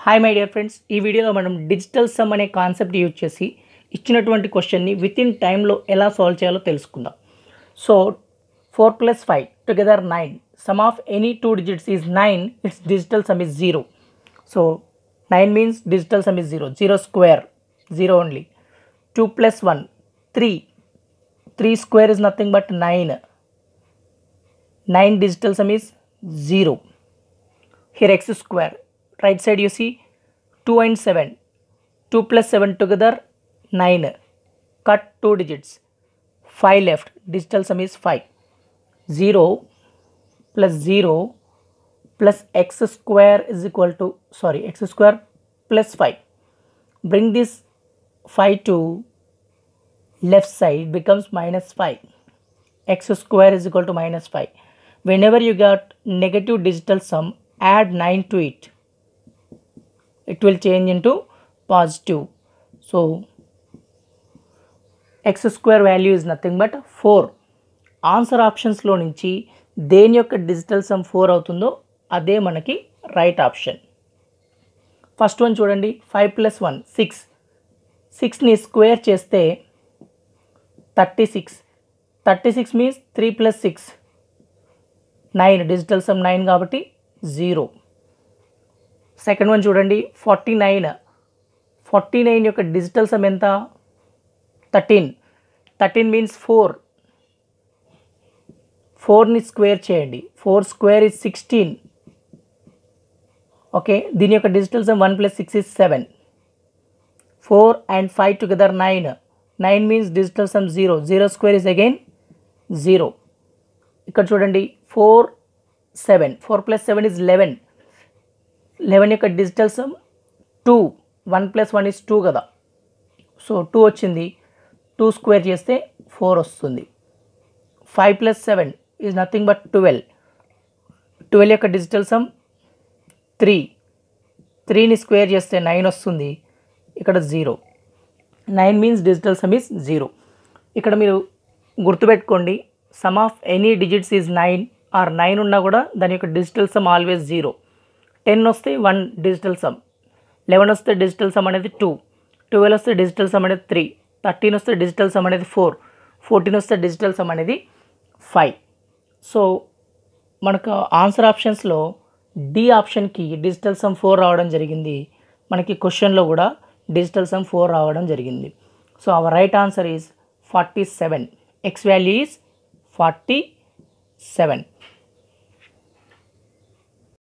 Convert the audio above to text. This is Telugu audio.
హాయ్ మై డియర్ ఫ్రెండ్స్ ఈ వీడియోలో మనం డిజిటల్ సమ్ అనే కాన్సెప్ట్ యూజ్ చేసి ఇచ్చినటువంటి క్వశ్చన్ని విత్ ఇన్ టైంలో ఎలా సాల్వ్ చేయాలో తెలుసుకుందాం so four plus five together nine sum of any two digits is nine it's digital sum is zero so nine means digital sum is zero zero square zero only two plus one three three square is nothing but nine nine digital sum is 0 here x square right side you see 2 and 7 2 plus 7 together 9 cut 2 digits 5 left digital sum is 5 0 plus 0 plus x square is equal to sorry x square plus 5 bring this 5 to left side becomes minus 5 x square is equal to minus 5 whenever you got negative digital sum add 9 to it it will change into positive so x square value is nothing but 4 answer ఆప్షన్స్లో నుంచి దేని యొక్క డిజిటల్ సమ్ ఫోర్ అవుతుందో అదే మనకి రైట్ ఆప్షన్ ఫస్ట్ వన్ చూడండి ఫైవ్ ప్లస్ వన్ సిక్స్ సిక్స్ని స్క్వేర్ చేస్తే thirty six thirty six means three plus six nine digital sum nine కాబట్టి జీరో సెకండ్ వన్ చూడండి ఫార్టీ నైన్ ఫార్టీ నైన్ యొక్క డిజిటల్ సమ్ ఎంత థర్టీన్ థర్టీన్ మీన్స్ ఫోర్ ఫోర్ని స్క్వేర్ చేయండి four square is sixteen okay దీని యొక్క digital sum one plus six is seven four and five together nine nine means digital some zero zero square is again zero ఇక్కడ చూడండి four seven four plus seven is eleven eleven యొక్క digital sum two one plus one is two కదా సో టూ వచ్చింది టూ స్క్వేర్ చేస్తే ఫోర్ వస్తుంది five plus seven is nothing but twelve twelve యొక్క డిజిటల్ సమ్ త్రీ త్రీని స్క్వేర్ చేస్తే నైన్ వస్తుంది ఇక్కడ zero nine means digital sum is zero ఇక్కడ మీరు గుర్తుపెట్టుకోండి sum of any digits is nine are nine ఉన్నా కూడా దాని యొక్క digital sum always zero ten వస్తే వన్ డిజిటల్ సమ్ లెవెన్ వస్తే డిజిటల్ సమ్ అనేది టూ ట్వెల్వ్ వస్తే డిజిటల్ సమ్ అనేది త్రీ థర్టీన్ వస్తే డిజిటల్ సమ్ అనేది ఫోర్ ఫోర్టీన్ వస్తే డిజిటల్ సమ్ అనేది ఫైవ్ సో మనకు ఆన్సర్ ఆప్షన్స్లో డి ఆప్షన్కి డిజిటల్ సమ్ ఫోర్ రావడం జరిగింది మనకి క్వశ్చన్లో కూడా డిజిటల్ సమ్ ఫోర్ రావడం జరిగింది so our right answer is forty seven X value is forty seven